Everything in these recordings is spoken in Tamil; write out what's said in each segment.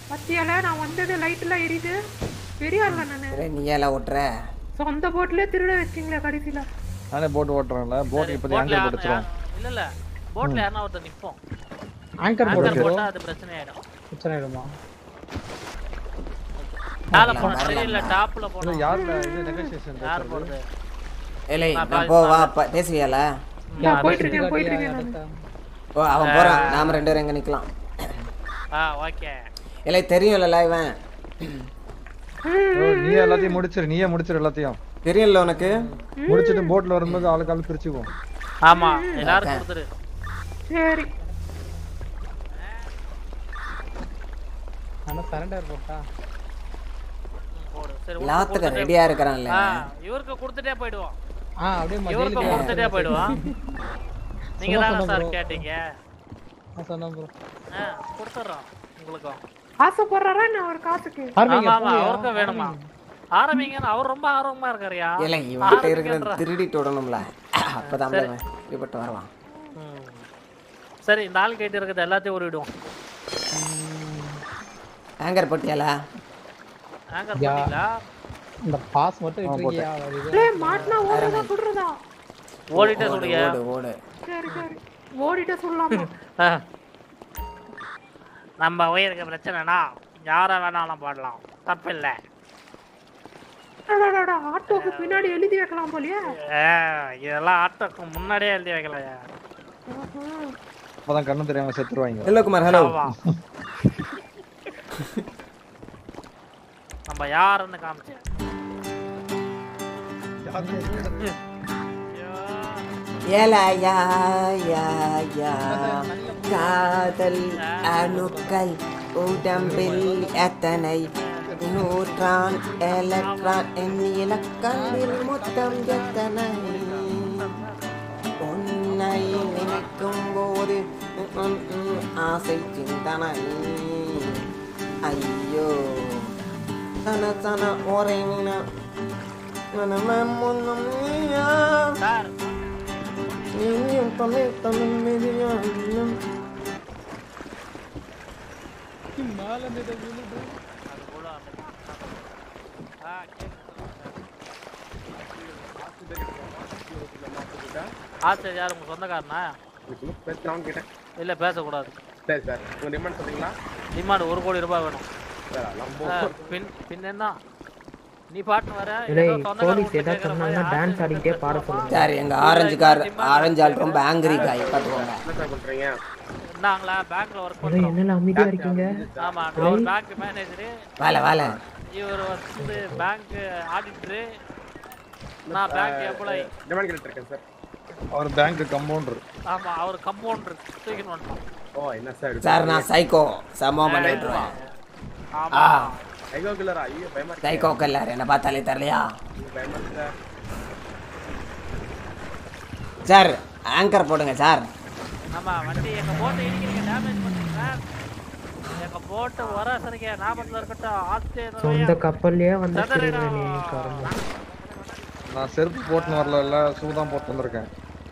பத்தியால நான் வந்தது லைட் எல்லாம் எரியுது பெரிய ஆள் நானு சரி, நீ ஏல ஓட்டுற சொந்த போட்லயே திருட வச்சிங்களே கடைசியில நானே போட் ஓட்டுறேன்ல போட் இப்போ போட்ல ஆங்கர் யாரு- போட்டுச்சிரும் யாரு- இல்ல இல்ல போட்ல யாருன்னா ஒருத்தர் நிப்போம் ஆங்கர் ஆங்கர் போட்டு போட்டா அது பிரச்சனை ஆயிடும் பிரச்சனை ஆயிடுமா மேல போனோம் தெரியல டாப்ல இல்ல போனோம் யாருல இது நெகோசியேஷன் யார் போறது இல்லை நான் நான் போ வா ப- பேசுவியால நான் போயிட்டு இருக்கேன் போயிட்டு இருக்கேன் நானு. ஓ அவன் போறான் நாம ரெண்டு பேரும் எங்க நிக்கலாம் ஆ ஓகே இல்லை தெரியும்ல இவன் ஓ, நீ எல்லாத்தையும் முடிச்சிரு நீயே முடிச்சிரு எல்லாத்தையும் தெரியும்ல உனக்கு முடிச்சிட்டு போட்ல வரும்போது ஆளுக்கு ஆளு பிரிச்சுக்குவோம் ஆமா எல்லாரும் கொடுத்துரு சரி ஆனா சரண்டர் போட்டா போடு சரி உனக்கு எல்லாத்துக்கும் கொடுத்துட்டே- ரெடியா இருக்கிறான்ல ஆ இவருக்கு கொடுத்துட்டே போயிடுவோம் ஆ அப்படியே இவருக்கு மதியில கொடுத்துட்டே போயிடுவோம் நீங்க சும்மா தானே சொன்னேன் சார் bro. கேட்டீங்க நான் சொன்னேன் ப்ரோ ஆ கொடுத்துட்றோம் உங்களுக்கும் ஆசைப்படுறாரா என்ன ஒரு காசுக்கு ஆமா ஆமா அவருக்கும் வேணுமா ஆரம்பிங்கன்னு அவர் ரொம்ப ஆர்வமா இருக்காருயா இல்லை இவன்கிட்ட இருக்கிற திருடிட்டு விடணும்ல அப்பதான் அவன் இப்படிப்பட்டு வருவான் ம். சரி இந்த ஆள் கேட்டு இருக்கிறது எல்லாத்தையும் உருவிடுவோம் ஆங்கர் போட்டியால ஆங்கர் யா. பண்ணீங்களா இந்த பாஸ் மட்டும் விட்டுருக்கியா டேய் மாட்டினா ஓடுறதா சுடுறதா ஓடிட்டே ஓடு சொல்லுங்க ஓடு ஓடு சரி சரி ஓடிட்டே சொல்லலாமா ஆ. நம்ம உயிருக்கு பிரச்சனைனா யாரை வேணாலும் போடலாம் தப்பில்லை அடடடா, ஆட்டோக்கு பின்னாடி எழுதி வைக்கலாம் போலியே ஆ, இதெல்லாம் ஆட்டோக்கு முன்னாடியே எழுதி வைக்கலையா அப்பதான் கண்ணு தெரியாம செத்துருவாங்க ஹலோ குமார் ஹலோ ஆமா. நம்ம யாருன்னு காமிச்சேன் ஏலா யா யா யா காதல் அணுக்கள் உடம்பில் எத்தனை நூற்றான் எலக்ட்ரான் எண்ணி இலக்கங்களில் மொத்தம் எத்தனை உன்னை நினைக்கும் போது உம் உம் ஆசை சிந்தனை ஐயோ சன சன ஒரே நின முன்னும் நீயா சார் நீயும் தமிழ் தமிழ் மெதியானும் அது கூட அந்த- ஆ, கேக்குது. ஆச்சரிய யார் உங்க சொந்தக்காரனா பேசலாம் கேட்டேன் இல்ல பேசக்கூடாது சரி சார் உங்க டிமாண்ட் சொல்றீங்களா டிமாண்ட் ஒரு கோடி ரூபாய் வேணும் சார் அதெல்லாம் ஆ, பின் பின் என்ன நீ பாட்டு வர இல்லை ஏதோ சொந்தக்காரன் போலீஸ் வீட்டுல ஏதாவது கேக்குற மாதிரி சொன்னாங்கன்னா டான்ஸ் ஆச்சரிய ஆடிக்கிட்டே பாட சொல்லுங்க சார் எங்க ஆரஞ்சு கார் ஆரஞ்சு ஆள் ரொம்ப ஆங்கிரி காய் பார்த்துக்கோங்க என்ன சார் பண்றீங்க நாங்களா பேங்க்ல ஒர்க் இல்லை பண்றோம் என்னெல்லாம் அமைதியா இருக்கீங்க ஆமா நான் ஒரு பேங்க் மேனேஜரு வேலை வேலை இவர் வந்து பேங்க் ஆடிட்டரு நான் பேங்க் எம்ப்ளாயி டிமாண்ட் கேட்டு இருக்கேன் சார் அவர் பேங்க் கம்பவுண்டர் ஆமா அவர் கம்பவுண்டர் தூக்கின்னு வந்துட்டோம் ஓ என்ன சார் சார் நான் சைக்கோ சம்பவம் பண்ணிட்டுருவேன் ஆமா ஆ ஐயோ கில்லரா ஐயோ பயமா இருக்கு சைக்கோ கல்லார் என்ன பார்த்தாலே தரலையா பயமா இருக்கு சார் சார் ஆங்கர் போடுங்க சார் ஆமா வண்டி எங்க போட்டை இடிக்கிறீங்க டேமேஜ் பண்றீங்க சார் எங்க போட்டு வர சரிங்க ஞாபகத்துல இருக்கட்டும் ஆஸ்திரேலியா சொந்த கப்பல்லையே வந்து திருடுற நீ கரும்பு நான் செருப்பு போட்டுன்னு வரல ஷூ தான் போட்டு வந்திருக்கேன்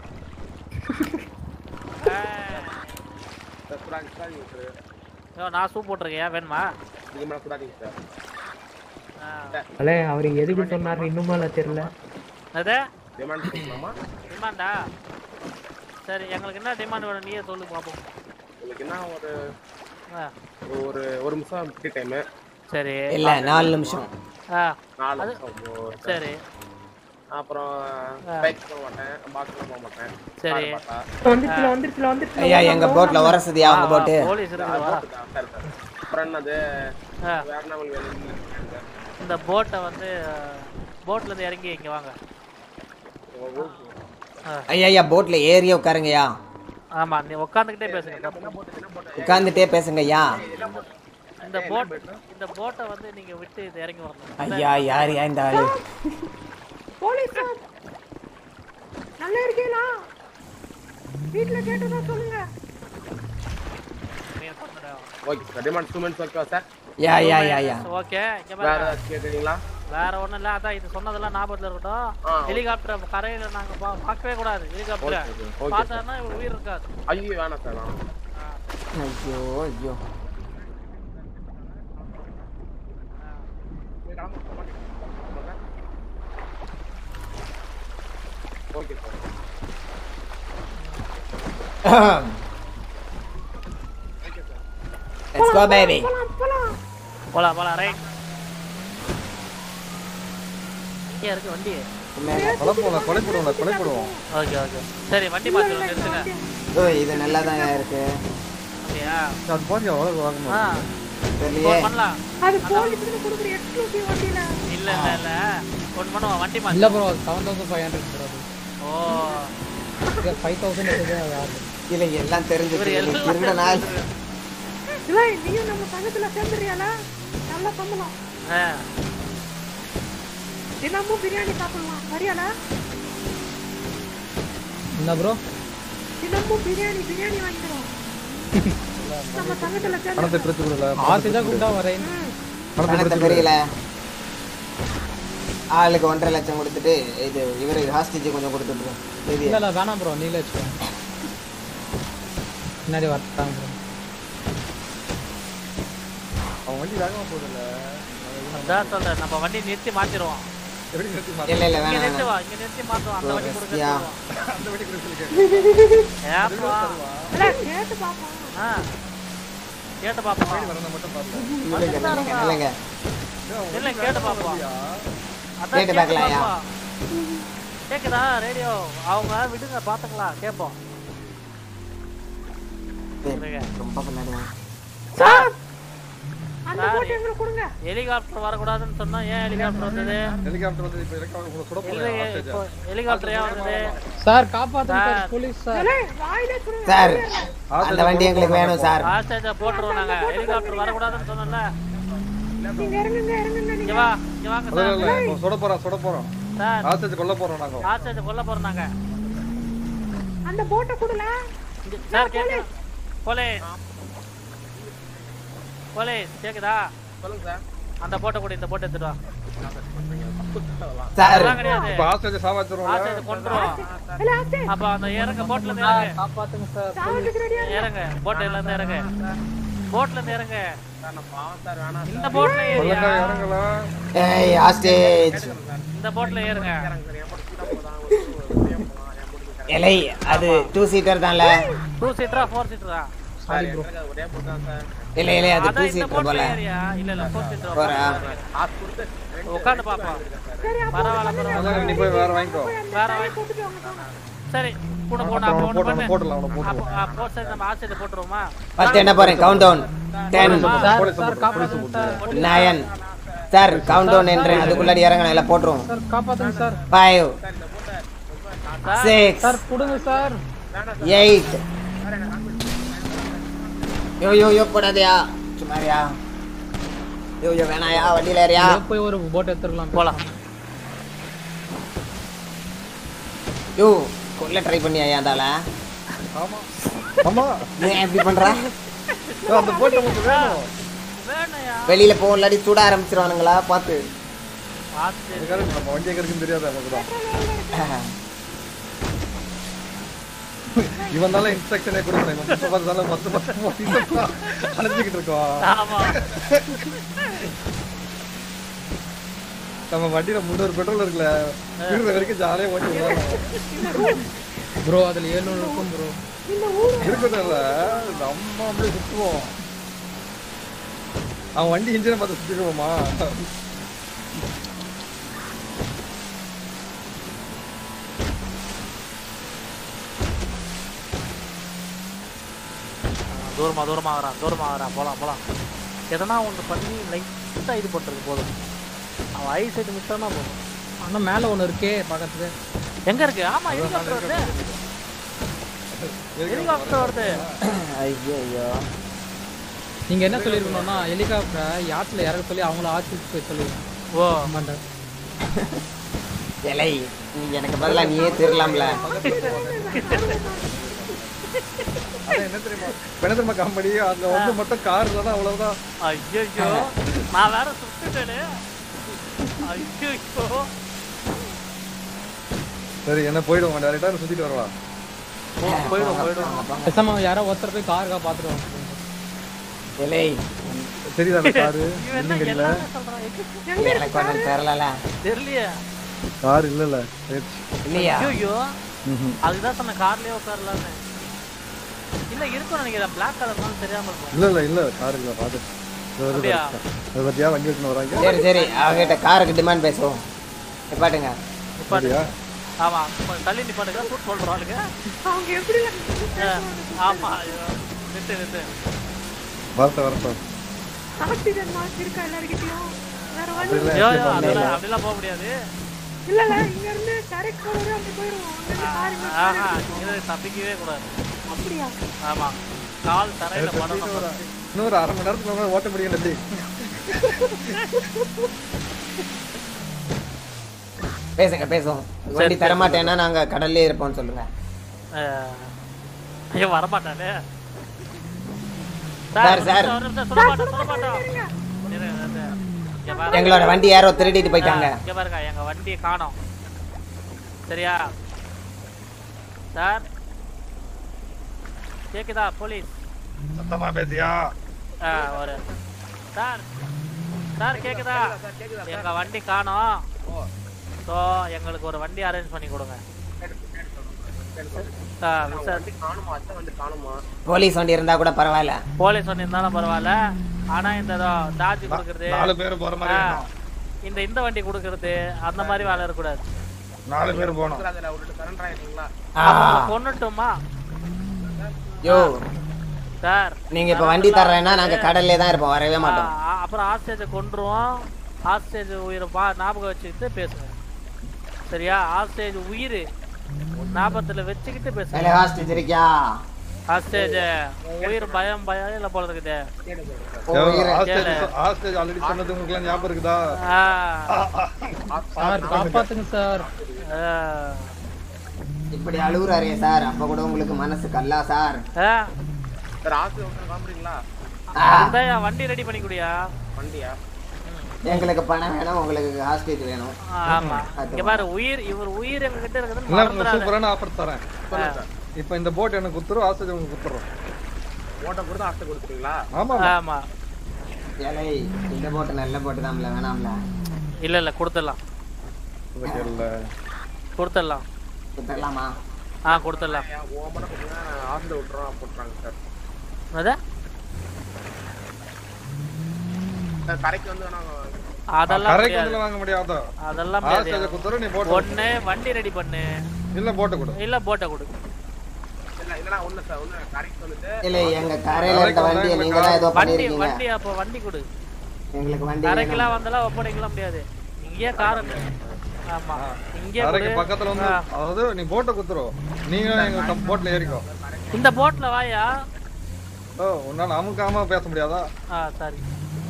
சார் சுடாதீங்க சுடாதீங்க சார் ஐயோ, நான் சூப் போட்டிருக்கேன் வேணுமா நீங்க மேலே சுடாதீங்க சார் ஆ. அல்ல அவர் எதுக்கு சொன்னாரு இன்னுமால தெரியல அது டிமாண்ட் சொல்லலாமா டிமாண்டா சரி எங்களுக்கு என்ன டிமாண்ட் வேணும் நீயே சொல்லு பார்ப்போம் உங்களுக்கு என்ன ஒரு ஆ, ஒரு ஒரு நிமிஷம் ஃப்ரீ டைமு சரி இல்ல நாலு நிமிஷம் ஆ நாலு அது- நிமிஷம் ஒரு சரி அப்புறம் ஆ. பைக் போக மாட்டேன் பாக்ஸ்லாம் போக மாட்டேன் சரி. car பார்த்தா. வந்துருச்சுல வந்துருச்சுல வந்துருச்சுல ஐயா எங்க போட்ல உரசதியா உங்க போட்டு போலீஸ் இருக்குது வா போட்டு தான், சரி சார் அப்புறம் என்னது ஆ. வேற என்ன உங்களுக்கு வேணும் சார் இந்த போட்டை வந்து போட்ல இருந்து இறங்கி இங்க வாங்க உங்க ஊருக்கு ஐயா ஐயா போட்ல ஏறி உட்காருங்கய்யா ஆமா நீ உட்காந்துக்கிட்டே பேசுங்க உட்காந்துட்டே பேசுங்க ஐயா இந்த போட் இந்த போட்டை வந்து நீங்க விட்டு இது இறங்கி வரணும் ஐயா யார் யா இந்த ஆளு போலீஸ் சார் நல்லா இருக்கீங்களா வீட்டுல கேட்டதா சொல்லுங்க நீங்க சொல்லுங்க. Okay sir demand two minutes ஓகேவா sir yeah yeah yeah yeah okay இங்க வேற பாருங்க ஏதாச்சும் கேட்குறீங்களா வேற ஒண்ணும் இல்ல அதான் இது சொன்னதெல்லாம் ஞாபகத்துல ஆ. இருக்கட்டும் ஹெலிகாப்டர் கரையில நாங்க பா- பார்க்கவே கூடாது ஹெலிகாப்டர் ஓகே, ஓகே, ஓகே. பார்த்தோன்னா உயிர் இருக்காது ஐயோ வேணாம் சார் வேணாம் ஐயோ ஐயோ வாங்க கமாண்டி okay sir Let's go baby போலாம் போலாம் ரைட் இங்கே இருக்கு வண்டி கொலை போடுவோம் கொலை போடுவோம் கொலை போடுவோம் ஓகே ஓகே சரி வண்டி மாற்றி நிறுத்துங்க ஓ இது நல்லா தான் இருக்கு அப்படியா அது பாருங்க அவ்வளவு ஆ வாங்கணும் தெரியலையே ஃபோன் பண்ணலாம் அது போலீஸ்க்கு கொடுக்குற எக்ஸ்க்ளூசிவ் வண்டியில இல்ல இல்ல இல்ல ஃபோன் பண்ணுவோம் வண்டி மாற்றி இல்ல bro seven thousand five hundred bro ஓ ஃபைவ் தௌசண்ட் இருக்குது அது ஆகுது இல்ல எல்லாம் தெரிஞ்சு இவர் எல்லாம் திருட நாள் இல்ல நீயும் நம்ம சங்கத்துல சேர்ந்துறியால நல்ல சம்பளம் ஆ தினமும் பிரியாணி சாப்பிடலாம் வரியால என்ன ப்ரோ தினமும் பிரியாணி பிரியாணி வாங்கிடுவோம் நம்ம சங்கத்துல சேர்ந்து பணத்தை பிரிச்சு கொடுக்கல ஆசை தான் கூப்பிட்டா வரேன் பணத்தை பணத்தை பிரிச்சு தெரியல ஆளுக்கு ஒன்றரை லட்சம் கொடுத்துட்டு இது இவருக்கு ஹாஸ்டேஜ் கொஞ்சம் கொடுத்துட்டு இது இல்ல இல்ல வேணாம் ப்ரோ நீங்களே வச்சுக்கோ பின்னாடி வரட்டாங்க ப்ரோ அவன் வண்டி வேகமா போகுதுல்ல அதான் சொல்றேன் நம்ம வண்டி நிறுத்தி மாத்திருவோம் எப்படி நிறுத்தி இல்ல இல்ல இங்க வேணாம் நிறுத்தி வேணாம் வா இங்க நிறுத்தி மாத்துவோம் அந்த வண்டி கொடுக்க யா. சொல்லுவோம். அந்த வண்டி கொடுக்க சொல்லி ஏப்பா இல்ல கேட்டு பாப்போம் ஆ கேட்டு பாப்போம் வரணும் மட்டும் பார்த்தேன் இல்லைங்க இல்லைங்க இல்லைங்க இல்ல கேட்டு பாப்போம் அதான் கேட்டு கேட்டு பார்க்கலாம்யா. பாப்போம். கேக்குதா ரேடியோ அவங்க விடுங்க பாத்துக்கலாம் கேப்போம் இருங்க. ரொம்ப பண்ணாடி சார் அந்த சாரி. போட்டு எங்களுக்கு கொடுங்க ஹெலிகாப்டர் வரக்கூடாதுன்னு சொன்னா ஏன் ஹெலிகாப்டர் வந்தது ஹெலிகாப்டர் வந்து இப்போ இறக்க உங்களை சுட இல்லை போறேன் இப்போ ஹெலிகாப்டர் ஏன் வந்தது சார் காப்பாத்துங்க சார். சார் போலீஸ் சார் இல்ல வாயிலே கொடுங்க சார் அந்த வண்டி எங்களுக்கு வேணும் சார் ஆஸ்டேஜா போட்டுருவோம் நாங்க ஹெலிகாப்டர் வரக்கூடாதுன்னு சொன்னோம்ல நீங்க இறங்குங்க இறங்குங்க இங்க நீங்க வா இங்க வாங்க இல்ல சார் இல்ல இப்போ சுட போறோம் சுட போறோம் சார் ஆஸ்டேஜ் கொல்ல போறோம் நாங்க ஆஸ்டேஜ் கொல்ல போறோம் நாங்க அந்த போட்டை கொடுல இங்க- சார் கேக்குதா போலீஸ் போலீஸ் கேக்குதா சொல்லுங்க சார் அந்த போட்டோ கூட இந்த போட்டோ எடுத்துட்டு வா சார் அதெல்லாம் கிடையாது இப்போ ஆஸ்டேஜ் சாவாச்சிருவோம்ல ஆஸ்டேஜ் கொண்டுருவோம் இல்ல ஆச்சே அப்ப அந்த இறங்க போட்ல இருந்து இறங்க காப்பாத்துங்க சார் சாவதுக்கு ரெடியா இறங்க போட்ல இருந்து இறங்க போட்ல இருந்து இறங்க சார் நான் பாவம் சார் வேணாம் இந்த போட்ல ஏறியா கொல்லக்கா இறங்கலாம் ஏய் ஹாஸ்டேஜ் இந்த போட்ல ஏறுங்க சார் என் மட்டும் ஸ்பீடாக போதான் ஒரு ஃப்ரீயாக போகலாம் என் மட்டும் இலை அது டூ சீட்டர் தான்ல டூ சீட்டரா ஃபோர் சீட்டரா சார் எனக்கு அது ஒரே போட்டு தான் சார் இல்லை இல்லை அது டூ அதான் இந்த சீட்டர் போட்ல போல ஏறியா இல்ல இல்ல ஃபோர் சீட்டர் போறா காசு கொடுத்து உட்காந்து பாப்போம் பரவாயில்ல பரவாயில்ல அதான் நீ போய் வேற வாங்கிக்கோ வேற வாங்கி போட்டுட்டு வாங்க போங்க. சரி கூட போன அப்புறம் அப்போ அவனை ஒண்ணு போட்டு பண்ணு அவனை போட்டுடலாம் அவனை போட்டு அப்போ அப்போ சரி நம்ம ஆசிரியர் போட்டுருவோமா ஃபர்ஸ்ட் என்ன போறேன் countdown ten sir police sir காப்பாத்துங்க sir nine sir countdown என்றேன் அதுக்குள்ளாடி இறங்கணும் எல்லாம் போட்டுருவோம் சார் காப்பாத்துங்க சார் ஃபைவ் சிக்ஸ் சார் கொடுங்க சார் எயிட் யோ யோ யோ போடாதயா சும்மாரியா யோ யோ வேணாயா வண்டியில ஏறியா இதோ போய் ஒரு போட் எடுத்துக்கலாம் போலாம் யோ கொல்ல ட்ரை பண்ணியா அந்தால ஆமா ஆமா நீ ஏன் இப்படி பண்ற ஏய், அந்த போட்டு நமக்கு வேணும் வேணையா வெளியில போ இல்லாடி சுட ஆரம்பிச்சிருவானுங்களா பார்த்து பார்த்து அதுக்காக நம்ம வண்டி எங்க இருக்குன்னு தெரியாது நமக்கு தான் இவன் தானே இன்ஸ்ட்ரக்ஷனே கொடுக்கணும் இவன் மொத்த பார்த்தால மொத்த மொத்த அழைச்சிக்கிட்டு இருக்கோம் ஆமா நம்ம வண்டியில முந்நூறு பெட்ரோல் இருக்குல்ல இருக்கிற வரைக்கும் ஜாலியா ஓட்டி விடலாம் ப்ரோ அதுல ஏழுநூறு இருக்கும் ப்ரோ இருக்கிறதுல நம்ம அப்படியே சுத்துவோம் அவன் வண்டி இன்ஜினை பார்த்து சுத்திடுவோமா தூரமா தூரமா வரான் தூரமா வரான் போலாம் போலாம் எதனா ஒன்று பண்ணி லைட்டா இது பண்றது போதும் அவன் ஐ சைடு விட்டானா போதும் ஆனா மேல ஒண்ணு இருக்கே பக்கத்துல எங்க இருக்கு ஆமா ஹெலிகாப்டர் வருது ஹெலிகாப்டர் வருது ஐயோ ஐயோ நீங்க என்ன சொல்லிருக்கணும்னா ஹெலிகாப்டர் யாத்துல இறக்க சொல்லி அவங்கள ஆட்சிக்கு போய் சொல்லிருக்கோம் ஓ ஆமாண்டா இலை நீ எனக்கு பதிலா நீயே திருடலாம்ல அதான் என்ன தெரியுமா இப்ப என்ன தெரியுமா காமெடி அதுல வந்து மட்டும் கார் தானே அவ்வளவுதான் ஐயோ நான் வேற சுட்டுட்டேனே ஐயோ சரி என்ன போயிடுவோம் டேரக்டா சுத்திட்டு வரவா போயிடும் போயிடும் பேசாம யாரோ ஒருத்தர் போய் காருக்கா பாத்துட்டு வாங்க இலை தெரியுதா அந்த காரு இவன் என்ன இல்ல எல்லாமே சொல்றான் எனக்கு ஒன்றும் தெரியல தெரியலையே கார் இல்ல போயிடுச்சு இல்லையா ஐயோ ம்ஹும். அதுதான் சொன்ன கார்லயே உட்காரலான்னு இல்ல இருக்கும் நினைக்கிறேன் பிளாக் கலர் தான் தெரியாம இருக்கும் இல்ல இல்ல இல்ல கார் இல்ல பாத்து அப்படியா? அதை பத்தியா வண்டி எடுத்துன்னு வராங்க சரி சரி அவங்ககிட்ட காருக்கு டிமாண்ட் பேசுவோம் நிப்பாட்டுங்க அப்படியா ஆமா கொஞ்சம் தள்ளி நிப்பாட்டுங்க சூட் சொல்றாளுங்க அவங்க எப்படி ஆமா ஐயோ. நிறுத்து நிறுத்து வரட்டும் வரட்டும் ஆக்சிஜன் மாஸ்க் இருக்கா எல்லாருக்கிட்டையும் வேற வழி அப்படி இல்ல ஐயோ, escape ஐயோ, பண்ணல. அதெல்லாம் அப்படிலாம் போக முடியாது இல்ல இல்ல இங்க இருந்து டைரக்ட் போறதே அப்படி போயிருவோம் அங்க இருந்து பாருங்க ஆஹா இது தப்பிக்கவே கூடாது அப்படியா ஆமா கால் தரையில படணும் இன்னும் ஒரு அரை மணி நேரத்துக்கு மேல ஓட்ட முடியும் எப்படி பேசுங்க பேசுவோம் வண்டி தரமாட்டேன்னா நாங்க கடல்லே இருப்போம்னு சொல்லுங்க அஹ், ஐயோ வரமாட்டானே சார், சார். ஒரு நிமிஷம், சொல்ல மாட்டோம் சொல்ல மாட்டோம் இரு, இரு. இங்க பாருங்க. எங்களோட வண்டி யாரோ திருடிட்டு போயிட்டாங்க ஆ, இங்க பாருங்க எங்க வண்டியை காணோம் சரியா சார் கேக்குதா போலீஸ் சத்தமா பேசியா ஆ, ஒரு சார் சார் கேக்குதா எங்க வண்டி காணோம் ஸோ எங்களுக்கு ஒரு வண்டி அரேஞ்ச் பண்ணி கொடுங்க ஆ, சார் காணுமா அத்தை வந்து காணுமா போலீஸ் வண்டி இருந்தா கூட பரவாயில்ல போலீஸ் வண்டி இருந்தாலும் பரவாயில்ல ஆனா இந்த டாஜ் கொடுக்கறது நாலு பேர் போற மாதிரி ஆ, வேணும். இந்த இந்த வண்டி கொடுக்கறது அந்த மாதிரி வேலை இருக்கக்கூடாது நாலு பேர் போனோம் அதுல விட்டுட்டு சரண்டர் ஆயிருக்கீங்களா ஆ, கொண்டுட்டோமா யோ சார் நீங்க இப்ப வண்டி தர்றேன்னா நாங்க கடல்லே தான் இருப்போம் வரவே மாட்டோம் ஆ, அப்புறம் ஹாஸ்டேஜை கொண்டுருவோம் ஹாஸ்டேஜ் உயிரை பா ஞாபகம் வச்சுக்கிட்டு பேசுங்க சரியா ஹாஸ்டேஜ் உயிர் ஞாபகத்துல வச்சுக்கிட்டு பேசுங்க வேலை ஹாஸ்டேஜ் இருக்கியா ஹாஸ்டேஜ் உயிர் பயம் பயம் இல்ல போல இருக்குது உயிரை- ஹாஸ்டேஜ் ஆல்ரெடி சொன்னது உங்களுக்கு எல்லாம் ஞாபகம் இருக்குதா ஆ, சார் காப்பாத்துங்க சார் ஆ, இப்படி அழுகுறாரே சார் அப்ப கூட உங்களுக்கு மனசு கல்லா சார் ஆ, சார் ஆசை ஒருத்தர் காமிக்கிறீங்களா ஆ, இந்தாயா, வண்டி ரெடி பண்ணி குடியா வண்டியா எங்களுக்கு பணம் வேணும் உங்களுக்கு ஹாஸ்டேஜ் வேணும் ஆமா இங்க பாரு உயிர் இவர் உயிர் எங்க கிட்ட இருக்குதுன்னு இல்ல உங்களுக்கு மறந்துடாத. சூப்பரான ஆஃபர் தரேன் ஆ, இப்போ இந்த போட் எனக்கு குத்துரும் ஹாஸ்டேஜ் உங்களுக்கு குத்துறோம் ஓட்ட கொடுத்து ஆசை கொடுத்துருங்களா ஆமா ஆமா ஏலே இந்த போட்டு நல்ல போட்டு தான்ல வேணாம்ல இல்ல இல்ல கொடுத்துடலாம் இல்ல கொடுத்துடலாம் குத்தரலாமா ஆ கொடுத்துடலாம் ஓமனை பார்த்தீங்கன்னா ஆசை விட்டுறோம் போட்டுறாங்க சார் அது சார் கரைக்கு வந்து நாங்கள் அதெல்லாம் கரைக்கு முடியாது வந்து வாங்க முடியாதோ அதெல்லாம் ஹாஸ்டேஜ் முடியாது குத்துறோம் நீ போட்டு ஒண்ணு வண்டி ரெடி பண்ணு இல்ல போட்டு கொடு இல்ல போட்டை கொடு இல்லை இல்லைனா ஒன்று சார் ஒன்று கரைக்கு வந்துட்டு இல்ல எங்க கரையில இருக்க வண்டியை நீங்க தான் ஏதோ வண்டி பண்ணிருக்கீங்க வண்டி அப்போ வண்டி கொடு எங்களுக்கு வண்டி வேணும். கரைக்கெல்லாம் வந்தாலும் ஒப்படைக்கலாம் முடியாது இங்கேயே கார் ஆமா இங்கே கரைக்கு கொடு. பக்கத்துல வந்து ஆ. அதாவது நீ போட்டை குத்துரும் நீங்களும் எங்க போட்ல ஏறிக்கோ இந்த போட்ல வாயா ஓ உன்னால அமுக்காம பேச முடியாதா ஆ சரி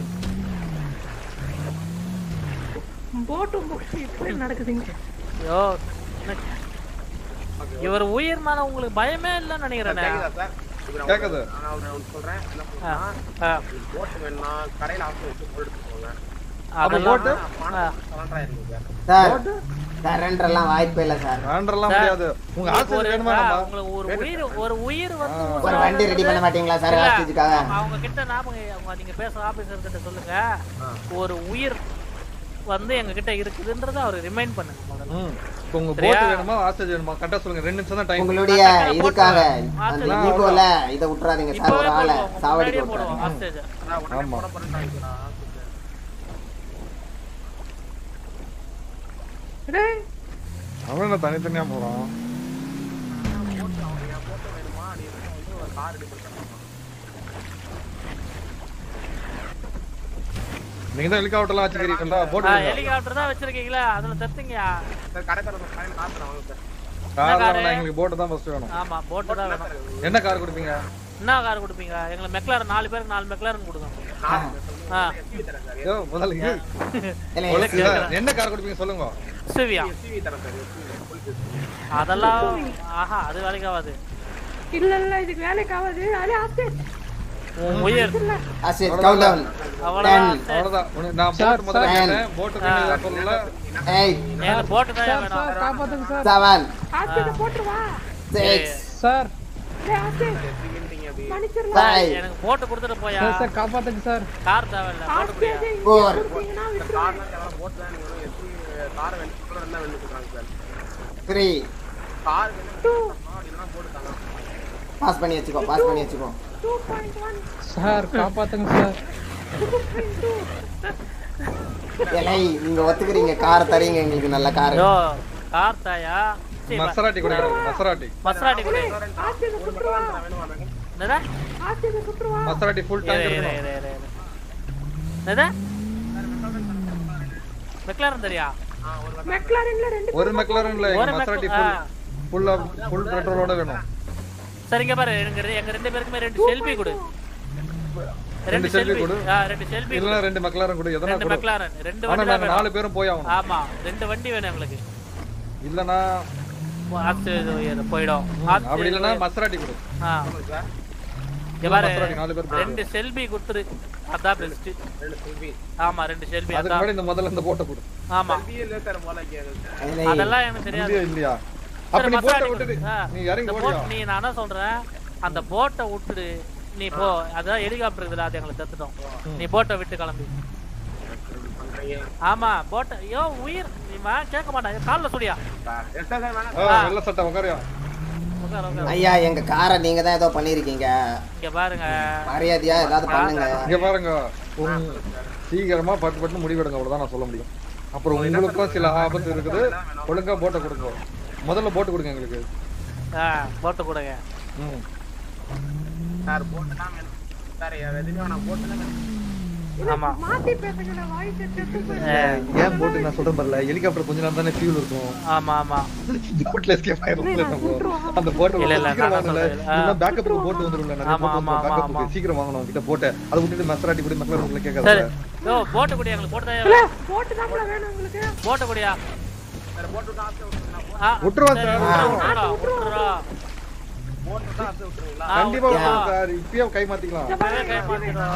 போட்டும் போட்டு இப்படி நடக்குதுங்க ஐயோ என்ன- இவர் உயிர் மேல உங்களுக்கு பயமே இல்லைன்னு நினைக்கிறேனே கேட்குதா சார் இப்போ நான் கேக்குது நான் ஒரு ஒன்று சொல்கிறேன் என்ன ஆ, பண்ணுறேன் ஆ, போட்டு வேணும்னா கரையில் ஆசை வச்சு போட்டு போங்க அதெல்லாம் ஆ. சரண்டர் ஆயிருங்க சார் சார் சரண்டர் எல்லாம் வாய்ப்பே இல்ல சார் வேண்டலாம் சார், முடியாது உங்க உங்களுக்கு ஆசை ஒரு வேணுமா ஆ, நம்ம உங்களுக்கு ஒரு உயிர் ஒரு உயிர் வந்து ஒரு உசுரோட வண்டி ரெடி பண்ண மாட்டீங்களா சார் இல்ல, ஹாஸ்டேஜுக்காக அவங்க கிட்ட ஞாபகம் அவங்க நீங்க பேசுற ஆபீசர் கிட்ட சொல்லுங்க ஒரு உயிர் வந்து எங்க கிட்ட இருக்குதுன்றத அவர் ரிமைண்ட் பண்ணுங்க முதல்ல ம். இப்போ உங்க சரியா? போட்டு வேணுமா ஆசை வேணுமா கரெக்டா சொல்லுங்க ரெண்டு நிமிஷம் தான் டைம் உங்களுடைய இதுக்காக அந்த ஆ, ஈகோல இதை விட்டுறாதீங்க சார் இப்பவே ஒரு ஆளை போடுவோம் சாவடிக்க முன்னாடியே போடுவோம் விட்டுறாதீங்க ஹாஸ்டேஜ் நான் உடனே ஆமா. போட போகிறேன்டாங்களா டேய் அவன் என்ன தனித்தனியா போறான் வேணுமா நீ வந்து ஒரு கார் ரெடி பண்ணி தரணுமா? நீங்க தான் ஹெலிகாப்டர்லாம் வச்சுக்கிறீங்களா போட்டு ஹெலிகாப்டர் தான் வச்சிருக்கீங்களா அதுல தத்துங்கயா சார் கடை தர காலையில் காசு தரேன் வாங்க சார் கார் காரு? வேணாம் எங்களுக்கு போட்டு தான் ஃபர்ஸ்ட் வேணும் ஆமா போட்டு தான் வேணும் என்ன கார் கொடுப்பீங்க என்ன கார் கொடுப்பீங்க எங்களுக்கு மெக்லாரன் நாலு பேருக்கு நாலு மெக்லாரன் கொடுங்க ஆ எஸ்யூவி தரேன் சார் ஐயோ, முதல்ல இது. இல்ல, முதல்ல எஸ்யூ- இல்ல, என்ன கார் கொடுப்பீங்க சொல்லுங்க சிவியா எஸ்யூவி தரேன் சார் எஸ்யூவி போலீஸ் எஸ்யூவி அதெல்லாம் ஆஹா அது வேலைக்கு ஆகாது இல்ல இல்ல இதுக்கு வேலைக்கு ஆகாது அதே ஆஸ்டேஜ் உன் உயிர் ஹாஸ்டேஜ் கவுண்ட் டவுன் அவ்வளவுதான் அவ்வளவுதான் உனக்கு நான் போட்டு முதல்ல சார். கேட்டேன் போட்டு வேண்டியதா சொல்லல எயிட் எங்களுக்கு போட்டு தான் வேணும் சார் காப்பாத்துங்க சார் செவன் ஆஸ்டேஜ் போட்டுருவா சிக்ஸ் சார் டேய் ஆஸ்டேஜ் மன்னிச்சிடலாம் பாய் எனக்கு போட்டு கொடுத்துட்டு போயா சார் சார் காப்பாத்துங்க சார் கார் தேவையில்ல போட்டு போயா ஹாஸ்டேஜ் போர் கொடுத்தீங்கன்னா விட்டுருவேன் கார்லாம் எவ்வளோ போட்டுலாம் நீங்க வந்து எப்படி காரை வெள்ளி என்ன வெள்ளி சொல்றாங்க சார் த்ரீ கார் வெள்ளி அப்படின்னா போட்டுட்டாங்க பாஸ் பண்ணி வச்சுக்கோ பாஸ் பண்ணி வச்சுக்கோ டூ பாயிண்ட் ஒன் சார் காப்பாத்துங்க சார் ஏலே நீங்க ஒத்துக்கிறீங்க கார் தரீங்க எங்களுக்கு நல்ல கார் யோ கார் தாயா சரி, மசராட்டி கூட மசராட்டி மசராட்டி கூட ஹாஸ்டேஜ் சுற்றுவா என்னடா ஹாஸ்டேஜ் சுற்றுவா மசராட்டி ஃபுல் இரு, டேங்க் இரு, இருக்கணும் இரு, இரு, இரு. என்னது மெக்லாரன் தெரியா மெக்லாரின்ல ரெண்டு ஒரு மெக்லரன்ல ஒரு மசராட்டி மெக்- ஃபுல் ஆ. ஃபுல்லா ஃபுல் பெட்ரோலோட வேணும் சரி இங்க பாரு எனக்கு ரெ- எங்க ரெண்டு பேருக்குமே ரெண்டு செல்ஃபி கொடு ரெண்டு ரெண்டு selfie செல்ஃபி கொடு. ஆ ரெண்டு செல்ஃபி இல்லனா ரெண்டு மெக்லரன் கூட எதனா ரெண்டு கூட மெக்லாரன் ரெண்டு ஆனா வண்டி தான் நாங்க நாலு வேணும் பேரும் போய் ஆகணும் ஆமா ரெண்டு வண்டி வேணும் எங்களுக்கு இல்லனா ஆத்து இது போயிடும் ஆத்து அப்படி இல்லனா இது- மசராட்டி கொடு ஆ இங்க பாரு மசராட்டி நாலு பேர் போய் ரெண்டு செல்ஃபி கொடுத்துரு அதான் பெஸ்ட் ரெண்டு செல்வி ஆமா ரெண்டு செல்ஃபி அதுக்கு அதான் முன்னாடி இந்த முதல்ல இந்த போட்டோ கொடு ஆமா செல்வி இல்லை சார் போல கேட்குது ஏலே, அதெல்லாம் எனக்கு தெரியாது இல்லையா இல்லையா அப்ப சரி, நீ போட்டோ மசாலா விட்டுடு ஆ, நீ இறங்கி இந்த ஓடியா boat- நீ நான் என்ன சொல்றேன் அந்த போட்டை விட்டுடு நீ போ அதான் ஹெலிகாப்டர் இருக்குல்ல அது எங்களை தத்துட்டோம் நீ போட்டை விட்டு கிளம்பி ஆமா போட்டை ஐயோ உயிர் நீ வா கேட்க மாட்டான் காலில் சுடியா எஸ் சார் வேணாம் ஆ, வெள்ளை சட்டை உட்காரியா உட்கார் உட்கார் ஐயா எங்க காரை நீங்க தான் ஏதோ பண்ணிருக்கீங்க இங்க பாருங்க மரியாதையா ஏதாவது பண்ணுங்க இங்க பாருங்க உங்க- சீக்கிரமா பட்டு பட்டு முடிவெடுங்க அவ்வளவுதான் நான் சொல்ல முடியும் அப்புறம் உங்களுக்கும் சில ஆபத்து இருக்குது ஒழுங்கா போட்டை கொடுங்க முதல்ல போட்டு கொடுங்க எங்களுக்கு ஆ போட்டு கொடுங்க ம். சார் போட்டு தான் வேணும் சார் எதுவுமே வேணாம் போட்டு தான் வேணும் ஆமா மாத்தி பேசுங்க வாய்ஸ் செத்து போயிடும் ஆ, ஏன் போட்டு நான் சொல்றேன் பாருல ஹெலிகாப்டர் கொஞ்ச நேரம் தானே ஃபியூல் இருக்கும் ஆமா ஆமா போட்ல எஸ்கேப் ஆயிரும் அந்த போட்டு இல்ல, இல்ல, சீக்கிரம் நான் வாங்கல சொல்றேன். ஆ. இல்ல பேக்கப்புக்கு போட்டு வந்துரும்ல நிறைய ஆமா, போட்டு ஆமா, வந்துரும் ஆமா, பேக்கப்புக்கு சீக்கிரம் வாங்கணும் கிட்ட போட்டு அதை விட்டுட்டு மெசராட்டி கூட மெக்லர் உங்களை சரி கேட்காத யோ போட்டு குடியா எங்களுக்கு போட்டு இல்ல தான் போட்டு தான் வேணும் உங்களுக்கு போட்டு குடியா சார் போட்டு விட்டு ஆசை விட்டுருங்க ஆ, விட்டுருவோம் சரி, சார். விட்டுறா, விட்டுறா, விட்டுறா. போட்டு விட்டு ஆசை விட்டுருங்களா ஆ, கண்டிப்பா விட்டுறா. விட்டுருவோம் சார் இப்பயே கை மாத்திக்கலாம் இப்பவே கை மாத்திடுறா.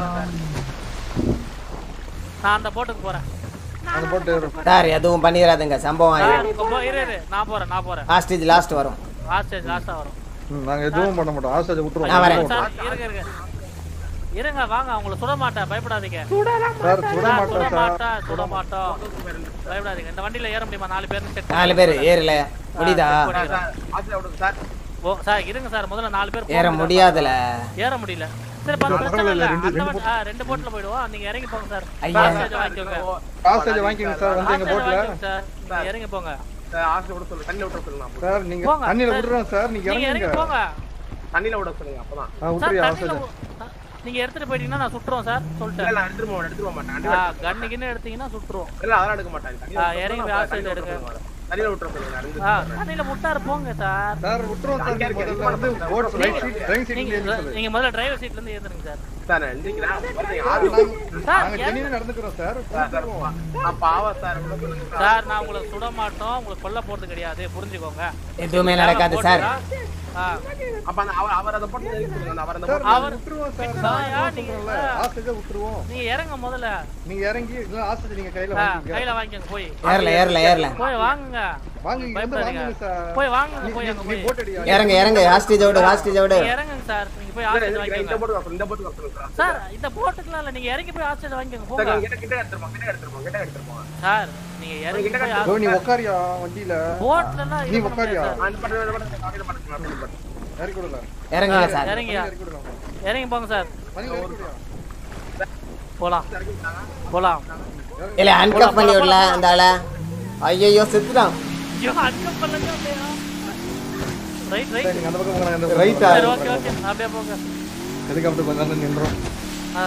நான் அந்த போட்டுக்கு போறேன் அந்த போட்டு சார் எதுவும் பண்ணிடாதுங்க சம்பவம் ஆ, ஆயிடும் இங்க போ, இரு இரு நான் போறேன் நான் போறேன் ஹாஸ்டேஜ் லாஸ்ட் வரும் லாஸ்ட் லாஸ்டா வரும் ம், நாங்க எதுவும் பண்ண மாட்டோம் ஆசாஜ் நான் வரேன். விட்டுருவோம் சார் இருங்க இருங்க இருங்க வாங்க அவங்கள சுட மாட்டேன் பயப்படாதீங்க சுடலாம் சார் சுட சார், மாட்டோம் சுட சார் மாட்டோம் சுட மாட்டோம் பயப்படாதீங்க இந்த வண்டியில ஏற முடியுமா நாலு பேர் செட் நாலு பேர் ஏறல முடியுதா சார் ஆசை விடுங்க சார் ஓ சார் இருங்க சார் முதல்ல நாலு பேர் ஏற போங்க. முடியாதுல ஏற முடியல சரி பரவாயில்ல, பிரச்சனை இல்ல அந்த வண்டி- ஆ, ரெண்டு போட்ல போயிடுவோம் நீங்க இறங்கி போங்க சார் ஐயா. Passage வாங்கிக்கோங்க ஆசாஜ் வாங்கிக்கோங்க சார் வந்து எங்க Passage போட்ல வாங்கிக்கோங்க சார் நீங்க இறங்கி போங்க சார் ஆசை விட சொல்லுங்க தண்ணியில் விட சொல்லுங்க அப்போ சார் நீங்க போங்க. தண்ணியில சார். விடுறோம் சார் நீங்க நீங்க இறங்கி இறங்குங்க போங்க தண்ணியில் விட சொல்லுங்க அப்பதான் ஆ, சார் விட்டுறியா தண்ணியில ஆசாஜ் போ- நீங்க எடுத்துட்டு போயிட்டீங்கன்னா நான் சுட்டுறோம் சார் இல்ல சொல்லிட்டேன் நான் எடுத்துட்டு போக எடுத்துட்டு போக மாட்டேன் ஆ, கன்னு கின்னு எடுத்தீங்கன்னா சுட்டுருவோம் இல்ல அதெல்லாம் எடுக்க மாட்டேன் ஆ, இறங்கி போய் ஆசை எடுங்க. தண்ணியில் விட்டுற சொல்லுங்க நான் ஆ, இருந்து தண்ணியில முட்டாரு போங்க சார் சார் விட்டுருவோம் சார் நீங்க முதல்ல வந்து போட் ரைட் சீட் ரைட் சீட்ல நீங்க ஏறி நீங்க முதல்ல டிரைவர் சீட்ல இருந்து ஏத்துருங்க சார் சார் நான் எந்திரிக்கிறேன் பாருங்க, ஆறு சார் நாங்க ஜெனியூனா நடந்துக்கிறோம் சார் சார் நான் பாவா சார் விட சொல்லுங்க சார் சார் நான் உங்களை சுட மாட்டோம் உங்களை கொல்ல போறது கிடையாது புரிஞ்சுக்கோங்க எதுவுமே நடக்காது சார் ஆ, அப்ப அந்த அவர் அவர் அதை போட்டு எழுதி சொல்லுங்க அந்த அவர் அந்த சார் போட்டு நாங்க அவர் விட்டுருவோம் சார் விட்டுருவோம், யா, நீங்க சொல்றேன்ல ஆசாஜ் விட்டுருவோம் நீங்க இறங்க முதல்ல நீங்க இறங்கி இல்ல ஆசாஜ் நீங்க கையில ஆ, வாங்கிக்கங்க கையில வாங்கிக்கோங்க போய் ஏறல ஏறல ஏறல போய் வாங்குங்க வாங்க இங்க வந்து பயப்படாதீங்க. வாங்குங்க சார் போய் வாங்குங்க நீ- போய் நீ- அங்க நீ போய் போட் அடியா இறங்க இறங்க ஹாஸ்டேஜ் விடு ஹாஸ்டேஜ் விடு நீங்க இறங்குங்க சார் நீங்க போய் ஆஸ்டேஜ் இந்த வாங்கிக்கோங்க போட்டு வரணும் இந்த போட்டு வரணும் சார் சார் இந்த போட்டுக்கலாம் இல்ல நீங்க இறங்கி போய் ஆஸ்டேஜ் வாங்கிக்கோங்க சார் போங்க கிட்ட கிட்ட எடுத்துருப்போம் கிட்ட எடுத்துருப்போம் கிட்ட எடுத்துருப்போம் சார் நீங்க இறங்கி கிட்ட போய் ஓ, நீ ஆஸ்டேஜ் உக்காரியா வண்டியில போட்லலாம் நீ இது பண்ண உக்காரியா? முடியாது சார். அந்த பட்டு இந்த பட்டு காலையில பட்டு இறக்கி விடல இறங்குங்க சார் இறங்கியா இறக்கி விடலாம் இறங்கி போங்க சார் வண்டியில இறக்கி விடுயா போலாம் போலாம் இல்ல ஹேண்ட்கப் பண்ணி விடல அந்த ஆள ஐயோ செத்துட்டான் ஐயோ அங்க பண்ணலங்க அப்படியா ரைட் சரி, ரைட் நீங்க அந்த பக்கம் போங்க நான் இந்த பக்கம் Right ஆ? போறேன். சரி ஓகே ஓகே அப்படியே போங்க ஹெலிகாப்டர் கொஞ்ச நேரம் நின்றோம் ஆ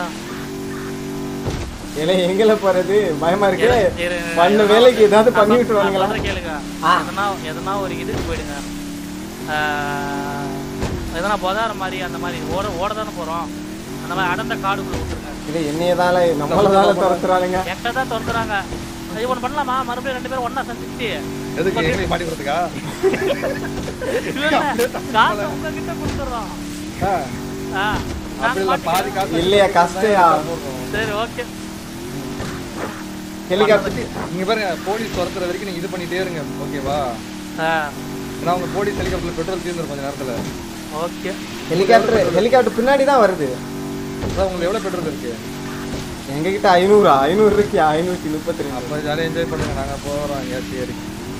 இல்ல எங்கல போறது பயமா இருக்கு இரு, இரு. பண்ண வேலைக்கு ஏதாவது பண்ணி நான் விட்டுருவாங்களா சொல்றேன் கேளுங்க ஆ. எதனா எதனா ஒரு இதுக்கு போயிடுங்க ஆ, எதனா பொதார மாதிரி அந்த மாதிரி ஓட ஓட தானே போறோம் அந்த மாதிரி அடர்ந்த காடுக்குள்ள விட்டுருங்க இல்ல என்னையதால நம்மளதால துரத்துறானுங்க என்கிட்ட தான் திறந்துறாங்க இது ஒன்று பண்ணலாமா மறுபடியும் ரெண்டு பேரும் ஒண்ணா சந்திச்சு எதுக்கு எங்களுக்கு மாட்டி கொடுத்துக்கா இல்ல, இல்ல, காசை உங்ககிட்ட கொடுத்துறோம் ஆ, ஆ, அப்படி இல்ல நாங்க பாதி காசு இல்லையா கஷ்டம் சரி ஓகே ஹெலிகாப்டர் நீங்க பாருங்க போலீஸ் துரத்துற வரைக்கும் நீங்க இது பண்ணிட்டே இருங்க ஓகேவா ஆ ஏன்னா அவங்க போலீஸ் ஹெலிகாப்டர்ல பெட்ரோல் தீர்ந்துரும் கொஞ்ச நேரத்துல ஓகே ஹெலிகாப்டர் ஹெலிகாப்டர் பின்னாடி தான் வருது அதான் உங்களுக்கு எவ்வளவு பெட்ரோல் இருக்கு எங்க கிட்ட ஐநூறு ஐநூறு இருக்கு ஐநூத்தி முப்பத்தி ரெண்டு அப்ப ஜாலியா என்ஜாய் பண்ணுங்க நாங்க போறோம் எங்கேயாச்சும் ஏறி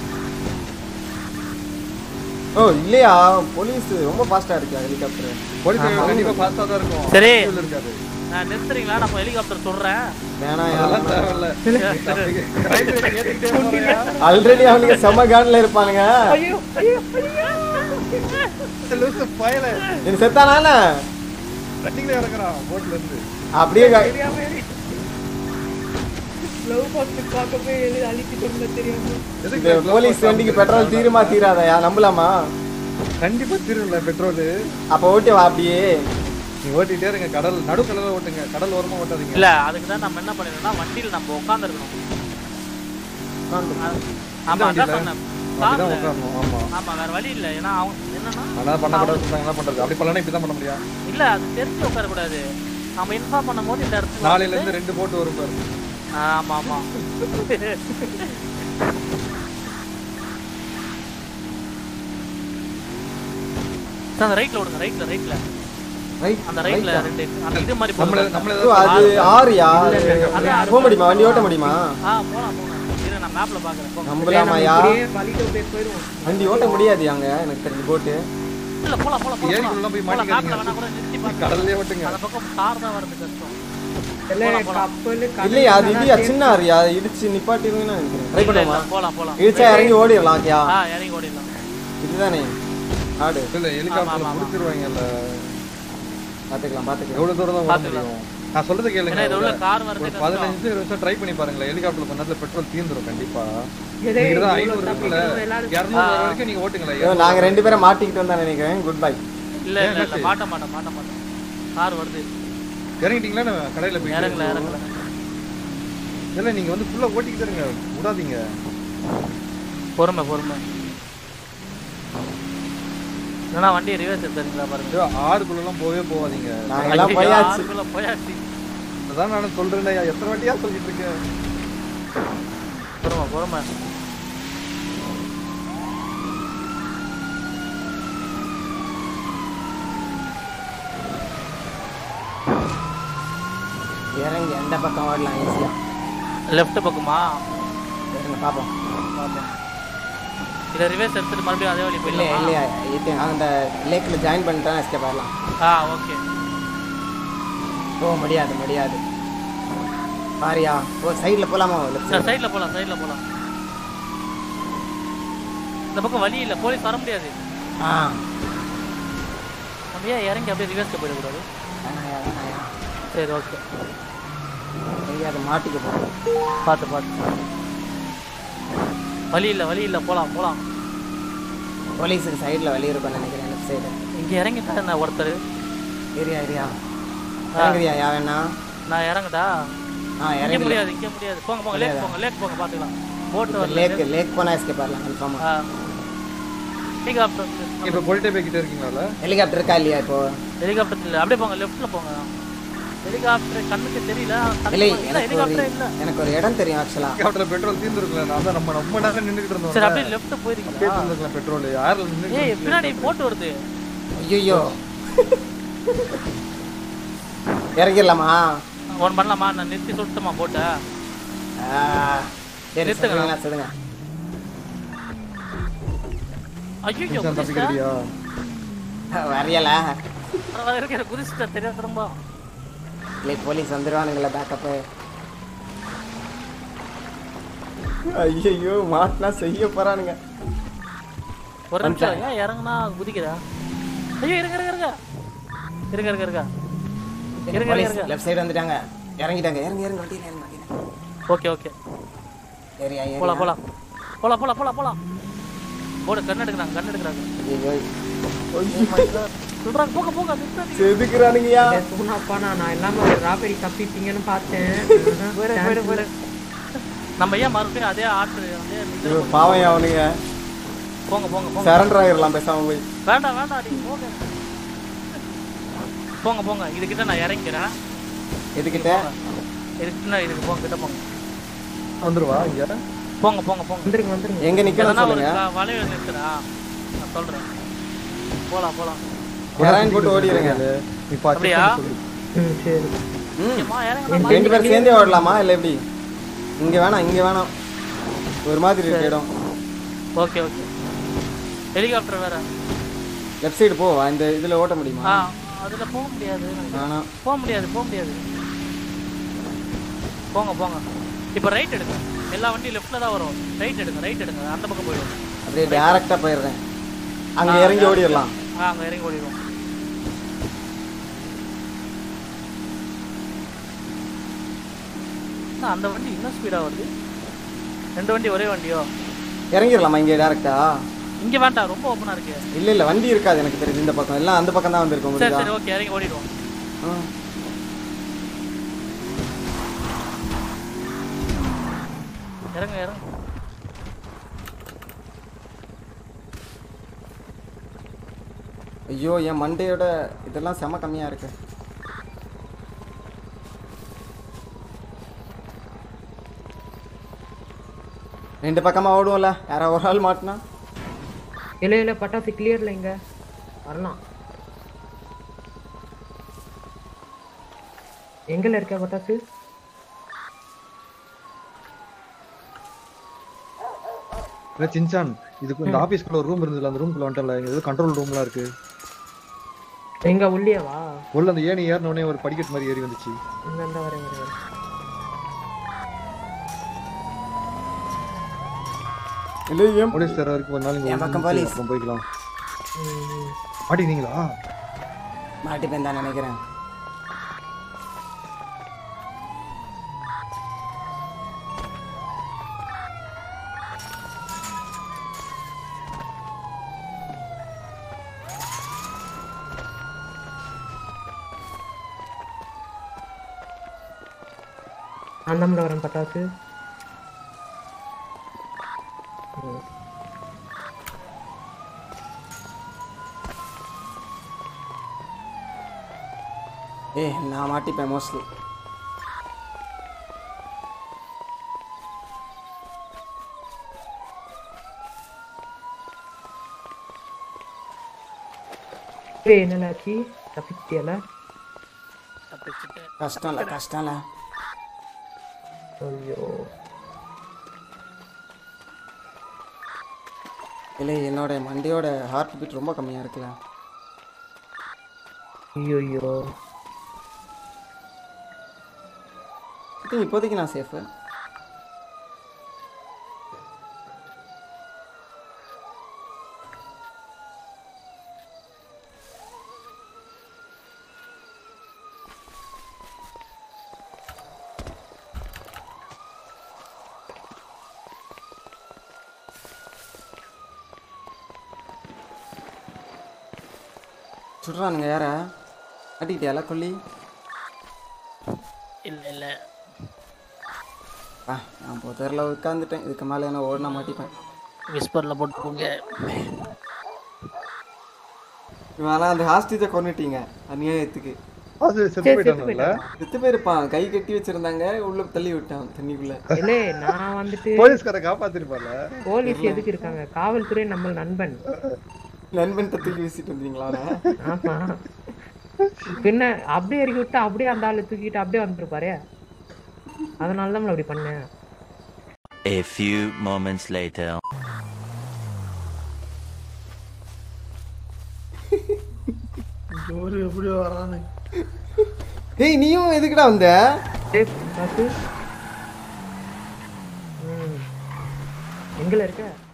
ஓ இல்லையா போலீஸ் ரொம்ப ஃபாஸ்டா இருக்கு ஹெலிகாப்டர் போலீஸ் கண்டிப்பா ஃபாஸ்டா தான் இருக்கும் சரி. fuel இருக்காது நான் நிறுத்துறீங்களா நான் ஹெலிகாப்டர் சொல்றேன் வேணாம் அதெல்லாம் தேவையில்ல Right side ஏத்திக்கிட்டே போறியா? ஆல்ரெடி அவனுக்கு செம்ம கான்ல இருப்பானுங்க ஐயோ ஐயோ ஐயோ லூசு பயல இது செத்தானால ரன்னிங்ல இறங்குறான் போட்ல இருந்து அப்படியே கா- தெரியாம லவ் பாஸ்ட் பார்க்க போய் எழுதி அழிச்சிட்டோம்ல தெரியாம இந்த போலீஸ் வண்டிக்கு பெட்ரோல் தீருமா தீராதயா நம்பலாமா கண்டிப்பா திருவிழா பெட்ரோல் அப்ப ஓட்டி வா அப்படியே நீ ஓட்டிட்டே இருங்க கடல் நடுக்கடல ஓட்டுங்க கடல் ஓரமா ஓட்டாதீங்க இல்ல அதுக்கு தான் நம்ம என்ன பண்ணிடணும்னா வண்டியில நம்ம உட்காந்துருக்கணும் ஆமா வண்டியில? அதான் சொன்னேன் அப்படிதான் கார்ல. உட்காரணும் ஆமா ஆமா வேற வழி இல்ல ஏன்னா அவங்க என்னன்னா அதான் பண்ணக்கூடாது சொல்றாங்க என்ன பண்றது அப்படி பண்ணலாம் இப்படி தான் பண்ண முடியும் இல்ல அது தெரிஞ்சு உட்கார கூடாது நம்ம இன்ஃபார்ம் பண்ணும்போது இந்த இடத்துல நாளையில வந்து- இருந்து ரெண்டு போட்டு வரும் பாரு ஆ, ஆமா ஆமா சார், அந்த ரைட்ல விடுங்க ரைட்ல ரைட்ல ரைட் அந்த ரைட்ல ரெண்டு அந்த இது மாதிரி நம்மள போடுங்க. நம்மள ஓ, அது ஆறுயா அதான் போக முடியுமா வண்டி ஓட்ட முடியுமா ஆ போலாம் போலாம் இரு நான் மேப்ல பாக்குறேன் போங்க. நம்பலாமாயா அப்படியே வழியில போய் போயிருவோம் வண்டி ஓட்ட முடியாது அங்க எனக்கு தெரிஞ்சு போட்டு இல்ல போலாம் போலாம் போலாம் ஏரிக்குள்ள போய் போலாம் மேப்ல மாட்டிக்காதீங்க. வேணா கூட நிறுத்தி பாருங்க கடல்லே ஓட்டுங்க அந்த பக்கம் கார் தான் வரது கஷ்டம் இல்ல போலாம், போலாம். கப்பல் கடல் இல்லையா அது இதெல்லாம் இல்லையா சேர்த்து- சின்ன ஆறியா இடிச்சு நிப்பாட்டிருந்தீங்கன்னா நினைக்கிறேன் ட்ரை இல்ல, இல்ல, பண்ணுவோமா போலாம் போலாம் இடிச்சா இறங்கி ஓடிடலாம் ஓகேயா ஆ இறங்கி ஓடிடலாம் இதுதானே ஆடு இல்ல ஹெலிகாப்டர்ல ஆமா, ஆமா. புடிச்சிருவாங்கல்ல பாத்துக்கலாம் பாத்துக்கலாம் எவ்வளவு தூரம் தான் ஓட பாத்துக்கலாம். முடியும் நான் சொல்றது ஏன்னா இது கேளுங்க உள்ள கார் ஒரு வரது கஷ்டம் பதினஞ்சு நிமிஷம் ட்ரை பண்ணி பாருங்களேன் ஹெலிகாப்டர்ல கொஞ்ச நேரத்துல பெட்ரோல் தீந்துரும் கண்டிப்பா இதே நீங்க தான் இவ்வளவு ஐநூறு இருக்குல்ல தப்பிக்கணும், எல்லாரும் இரநூறு வர வரைக்கும் நீங்க ஓட்டுங்களேன் ஐயோ, நாங்க ரெண்டு பேரும் மாட்டிக்கிட்டு தான் நினைக்கிறேன் குட் பை இல்ல இல்ல இல்ல மாட்ட மாட்டேன் மாட்ட மாட்டேன் கார் வருது இறங்கிட்டீங்களா நான் கடையில போய் இறங்கல இறங்கல இல்ல நீங்க வந்து ஃபுல்லா ஓட்டிக்கிட்டு இருங்க விடாதீங்க பொறுமை பொறுமை இல்லைன்னா வண்டி ரிவர்ஸ் எடுத்துருங்களா பாருங்க ஐயோ, ஆறுக்குள்ள எல்லாம் போவே போகாதீங்க நாங்க எல்லாம் ஐயோ, போயாச்சு ஆறுக்குள்ள போயாச்சு அதான் நான் சொல்றேன் எத்தனை வாட்டியா சொல்லிட்டு இருக்கேன் பொறுமை பொறுமை இறங்கி எந்த பக்கம் ஓடலாம் ஈஸியா லெஃப்ட் பக்கமா இருங்க பாப்போம் பாப்போம் இதை ரிவர்ஸ் எடுத்துட்டு மறுபடியும் அதே வழி இல்லையா போயிடலாம் இல்லையா இது அந்த லேக்கில் ஜாயின் பண்ணிட்டா எஸ்கேப் ஆகலாம் ஆ ஓகே போக முடியாது முடியாது பாரியா ஓ சைடில் போகலாமா லெஃப்ட் சார் சைடில் போகலாம் சைடில் போகலாம் இந்த பக்கம் வழி இல்லை போலீஸ் வர முடியாது ஆ நம்ம ஏன் இறங்கி அப்படியே ரிவர்ஸ்க்கு போயிடக்கூடாது வேணாயா வேணாயா சரி ஓகே எங்கேயாவது மாட்டிக்க போகிறோம் பார்த்து பார்த்து வழி இல்லை வழி இல்லை போகலாம் போகலாம் போலீஸுக்கு சைடில் வழி இருக்கும்னு நினைக்கிறேன் லெஃப்ட் சைடு இங்கே இறங்கிட்டா என்ன ஒருத்தர் ஏரியா ஏரியா இறங்குறியா யா வேணா நான் இறங்கட்டா ஆ இங்கே இறங்கி முடியாது இங்கே முடியாது போங்க போங்க லேக் போங்க லேக் போங்க பார்த்துக்கலாம் போட்டு வரல லேக் லேக் போனால் எஸ்கேப் ஆகலாம் கன்ஃபார்மாக ஆ ஹெலிகாப்டர் இப்ப போயிட்டே போய்கிட்டே இருக்கீங்களா ஹெலிகாப்டர் இருக்கா இல்லையா இப்போ ஹெலிகாப்டர் இல்லை அப்படியே போங்க லெஃப்ட்டில் போங்க ஹெலிகாப்டர் கண்ணுக்கு தெரியல இல்லை இல்லை எனக்கு ஒரு ஹெலிகாப்டர் இல்லை எனக்கு ஒரு இடம் தெரியும் ஆக்சுவலாக ஹெலிகாப்டர்ல பெட்ரோல் தீர்ந்துருக்கல நான் தான் நம்ம ரொம்ப நேரம் நின்னுகிட்டு இருந்தோம் சரி அப்படியே லெஃப்ட் அப்படியே போயிருக்கீங்களா தீர்ந்துருக்கலாம் பெட்ரோல் யாரில் நின்று ஏய் பின்னாடி போட்டு வருது ஐயோ இறங்கிடலாமா ஒன் பண்ணலாமா நான் நிறுத்தி சுத்தமா போட்ட ஆ, சரி நிறுத்துங்க. சொல்லுங்க சொல்லுங்க ஐயோ தப்பிக்கிறியா வரையல இருக்கிற குதிச்சுட்டா தெரியாது திரும்ப இல்லை போலீஸ் வந்துருவானுங்களே பேக்கப்பு ஐயோ மாட்டினா செய்ய போறானுங்க ஒரு நிமிஷம் ஏன் இறங்குனா குதிக்கிறா ஐயோ இருங்க இருங்க இருங்க இருங்க இருங்க இருங்க இருங்க போலீஸ் இருங்க லெஃப்ட் சைடு வந்துட்டாங்க இறங்கிட்டாங்க இறங்கி இறங்கி வண்டியில் இறங்கி வண்டியில் ஓகே ஓகே ஏரியா போலாம் ஏரியா போலாம் போலாம் போலாம் போலாம் போலாம் போடு கண் எடுக்கிறாங்க கண் எடுக்கிறாங்க ஐயோ சொல்றாங்க போங்க போங்க நிறுத்தாதீங்க. செதுக்குறானுங்கயா சோனாப்பா நான் நான் இல்லாம ஒரு ராபரி தப்பிட்டீங்கன்னு பார்த்தேன் போயிரு, போயிரு, போயிரு. நம்ம ஏன் மறுபடியும் அதே ஆற்று அதே இது- ஐயோ, பாவம் அவனுங்க போங்க போங்க போங்க சரண்டர் ஆகிடலாம் பேசாம போய் வேண்டாம் வேண்டாம் நீங்க போங்க போங்க போங்க இதுக்கிட்ட நான் இறங்கிறேன் எதுக்கிட்ட இதுக்கிட்ட இதுக்கு போங்க கிட்ட போங்க வந்துருவா இங்க போங்க போங்க போங்க வந்துருங்க வந்துருங்க எங்க நிக்கணும் எதனா ஒரு சொல்லுங்க க- வளைவு நிறுத்துறா நான் சொல்றேன் போலாம் போலாம் யாராவது போட்டு ஓடிடுங்க நீ பாத்து அப்படியா? சொல்லு. ம் சரி ம் ஏம்மா, இறங்குடா, ரெண்டு பேரும் சேர்ந்தே ஓடலாமா இல்லை எப்படி இங்கே வேணாம் இங்கே வேணாம் ஒரு மாதிரி இருக்கு இடம் ஓகே ஓகே ஹெலிகாப்டர் வேற லெஃப்ட் சைடு போ இந்த இதில் ஓட்ட முடியுமா ஆ அதுல போக முடியாது வேணாம் போக முடியாது போக முடியாது போங்க போங்க இப்போ ரைட் எடுங்க எல்லா வண்டியும் லெஃப்ட்ல தான் வரும் ரைட் எடுங்க ரைட் எடுங்க அந்த பக்கம் போயிடும் அப்படியே டேரெக்டாக போயிடுறேன் அங்கே இறங்கி ஓடிடலாம் ஆ அங்க இறங்கி ஓடிடும் அந்த வண்டி இன்னும் ஸ்பீடா வருது ரெண்டு வண்டி ஒரே வண்டியோ இறங்கிடலாமா இங்கே டேரெக்டா இங்க வேண்டாம் ரொம்ப ஓப்பனா இருக்கு இல்லை இல்லை வண்டி இருக்காது எனக்கு தெரியுது இந்த பக்கம் எல்லாம் அந்த பக்கம் தான் வந்திருக்கும் சரி உங்களுக்கு சரி ஓகே இறங்கி ஓடிடுவோம் இறங்க இறங்க ஐயோ என் மண்டையோட இதெல்லாம் செம கம்மியாக இருக்கு ரெண்டு பக்கமா ஓடுவோம்ல யாரோ ஒரு ஆள் மாட்டினா இல்லை இல்லை பட்டாசு கிளியர்ல இங்க வரலாம் எங்கல இருக்க பட்டாசு இல்ல சின்சான் இதுக்கு இந்த ஆபீஸ்க்குள்ள ஒரு ரூம் இருந்ததுல அந்த ரூம்குள்ள வந்துட்டல இங்க ஏதோ கண்ட்ரோல் ரூம்லாம் இருக்கு எங்க உள்ளேவா உள்ள அந்த ஏணி ஏறின உடனே ஒரு படிக்கட்டு மாதிரி ஏறி வந்துச்சு இங்க இந்த வரேன் வரேன் வரேன். இல்லை ஏன் போலீஸ் தர வரைக்கும் ஒரு நாள் இங்க என் பக்கம் வந்து போலீஸ். அப்புறம் போய்க்கலாம் ம், ம். மாட்டினீங்களா மாட்டிப்பேன் தான் நினைக்கிறேன் அந்தாமல வரேன் பட்டாசு ம். ஏய் நான் மாட்டிப்பேன் மோஸ்ட்லி ஏய், என்னல ஆச்சு தப்பிச்சிட்டியல தப்பிச்சுட்டேன் கஷ்டம் இல்லை கஷ்டம் இல்லை ஐயோ இல்லை என்னோட மண்டையோட ஹார்ட் பீட் ரொம்ப கம்மியாக இருக்குல்ல ஐயோ ஐயோ இது இப்போதைக்கு நான் சேஃபு சுடுறானுங்க யார அட்டிக்கிட்டியால கொல்லி இல்ல இல்ல ஆ நான் புதரில் உட்காந்துட்டேன் இதுக்கு மேலே என்ன ஓடினா மாட்டிப்பேன் விஸ்பர்ல போட்டு போங்க இவெல்லாம் அந்த ஹாஸ்டேஜை கொண்டுட்டீங்க அநியாயத்துக்கு அது செத்து போயிட்டாங்கல்ல எத்து பேருப்பான் கை கட்டி வச்சிருந்தாங்க உள்ள தள்ளி விட்டான் தண்ணிக்குள்ள இல்லே நான் வந்துட்டு போலீஸ்கார காப்பாத்திருப்பால போலீஸ் எதுக்கு இருக்காங்க காவல்துறை நம்ம நண்பன் நண்பன் தூக்கி வீசிட்டு வந்தீங்களா அவனை? ஆமா பின்ன அப்படியே இறக்கி விட்டு அப்படியே அந்த ஆளு தூக்கிட்டு அப்படியே வந்துருப்பாரு அதனால தான் அப்படி பண்ணேன் A few moments later. ஏய் நீயும் எதுக்குடா வந்த டேய், பாத்து. ம். எங்கல இருக்க